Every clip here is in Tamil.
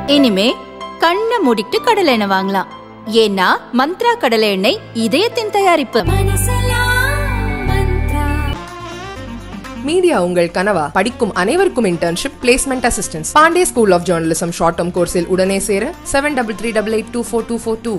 இனிமே கண்ணை மூடிட்டு கடலை எண்ணெய் வாங்கலாம் ஏன்னா மந்த்ரா கடலை எண்ணெய் இதயத்தின் தயாரிப்பு மீடியா உங்கள் கனவா படிக்கும் அனைவருக்கும் internship placement assistance Pandey school of journalism short term கோர்ஸில் உடனே சேர seven double three double eight two four two four two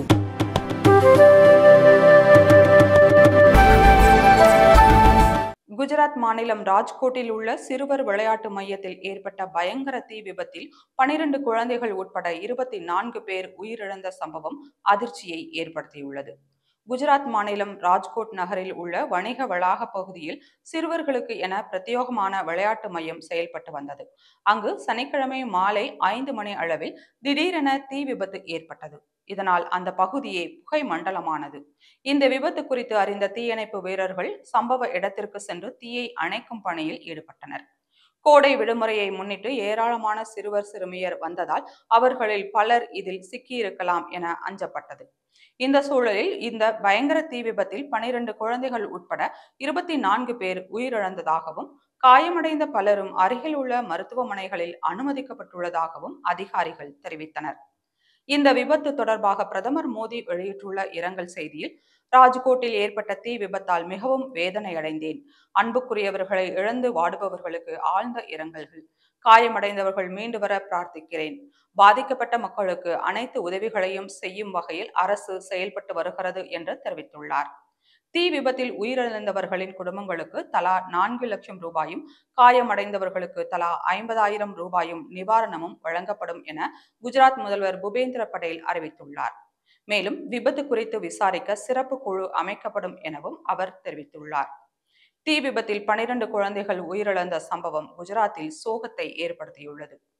Gujarat மாநிலம் ராஜ்கோட்டில் உள்ள சிறுவர் விளையாட்டு மையத்தில் ஏற்பட்ட பயங்கர தீ விபத்தில் பனிரெண்டு குழந்தைகள் உட்பட இருபத்தி நான்கு பேர் உயிரிழந்த சம்பவம் அதிர்ச்சியை ஏற்படுத்தியுள்ளது குஜராத் மாநிலம் ராஜ்கோட் நகரில் உள்ள வணிக வளாக பகுதியில் சிறுவர்களுக்கு என பிரத்யேகமான விளையாட்டு மையம் செயல்பட்டு வந்தது அங்கு சனிக்கிழமை மாலை ஐந்து மணி அளவில் திடீரென தீ விபத்து ஏற்பட்டது இதனால் அந்த பகுதியே புகை மண்டலமானது இந்த விபத்து குறித்து அறிந்த தீயணைப்பு வீரர்கள் சம்பவ இடத்திற்கு சென்று தீயை அணைக்கும் பணியில் ஈடுபட்டனர் கோடை விடுமுறையை முன்னிட்டு ஏராளமான சிறுவர் சிறுமியர் வந்ததால் அவர்களில் பலர் இதில் சிக்கியிருக்கலாம் என அஞ்சப்பட்டது இந்த சூழலில் இந்த பயங்கர தீ விபத்தில் பனிரெண்டு குழந்தைகள் உட்பட இருபத்தி நான்கு பேர் உயிரிழந்ததாகவும் காயமடைந்த பலரும் அருகில் உள்ள மருத்துவமனைகளில் அனுமதிக்கப்பட்டுள்ளதாகவும் அதிகாரிகள் தெரிவித்தனர் இந்த விபத்து தொடர்பாக பிரதமர் மோடி வெளியிட்டுள்ள இரங்கல் செய்தியில் ராஜ்கோட்டில் ஏற்பட்ட தீ விபத்தால் மிகவும் வேதனையடைந்தேன் அன்புக்குரியவர்களை இழந்து வாடுபவர்களுக்கு ஆழ்ந்த இரங்கல்கள் காயமடைந்தவர்கள் மீண்டு வர பிரார்த்திக்கிறேன் பாதிக்கப்பட்ட மக்களுக்கு அனைத்து உதவிகளையும் செய்யும் வகையில் அரசு செயல்பட்டு வருகிறது என்று தெரிவித்துள்ளார் தீ விபத்தில் உயிரிழந்தவர்களின் குடும்பங்களுக்கு தலா நான்கு லட்சம் ரூபாயும் காயமடைந்தவர்களுக்கு தலா ஐம்பதாயிரம் ரூபாயும் நிவாரணமும் வழங்கப்படும் என குஜராத் முதல்வர் பூபேந்திர படேல் அறிவித்துள்ளார் மேலும் விபத்து குறித்து விசாரிக்க சிறப்பு குழு அமைக்கப்படும் எனவும் அவர் தெரிவித்துள்ளார் தீ விபத்தில் பனிரெண்டு குழந்தைகள் உயிரிழந்த சம்பவம் குஜராத்தில் சோகத்தை ஏற்படுத்தியுள்ளது